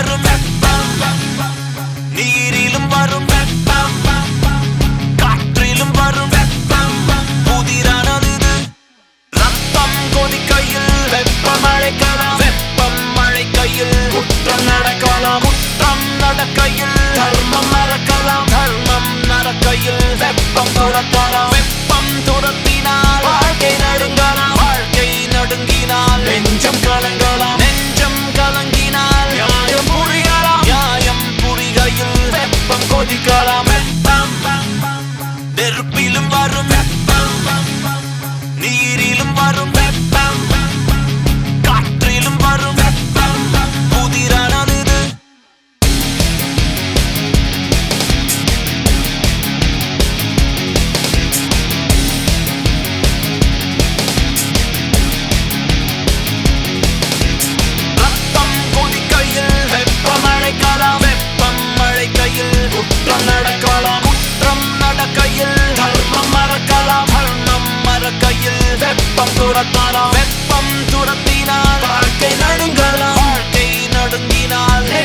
வரும் வெப்பம் நீரிலும் வரும் வெப்பம் காற்றிலும் வரும் வெப்பம் புதிரானது இது. ரத்தம் கொதிக்கையில் வெப்பம் அழைக்கலாம் வெப்பம் அழைக்கையில் குற்றம் நடக்கலாம் குற்றம் நடக்கையில் தர்மம் மறக்கலாம் தர்மம் நடக்கையில் வெப்பம் துரத்தலாம் வெப்பம் துரத்தினால் வாழ்க்கை நடுங்கலாம் வாழ்க்கை நடுங்கினால் நெஞ்சம் கலங்கலாம் நெஞ்சம் கலங்கினால் நியாயம் புரியலாம் நியாயம் புரிகையில் வெப்பம் கொதிக்கலாம் வெப்பம் நெருப்பிலும் வரும் வெப்பம் நீரிலும் வரும் வெப்பம் காற்றிலும் வரும் வெப்பம் புதிரானது இது. ரத்தம் கொதிக்கையில் வெப்பம் அழைக்கலாம் வெப்பம் அழைக்கையில் குற்றம் நடக்கலாம் குற்றம் நடக்கையில் தர்மம் மறக்கலாம் தர்மம் மறக்கையில் வெப்பம் துரத்தலாம் வெப்பம் துரத்தினால் வாழ்க்கை நடுங்கலாம் வாழ்க்கை நடுங்கினால்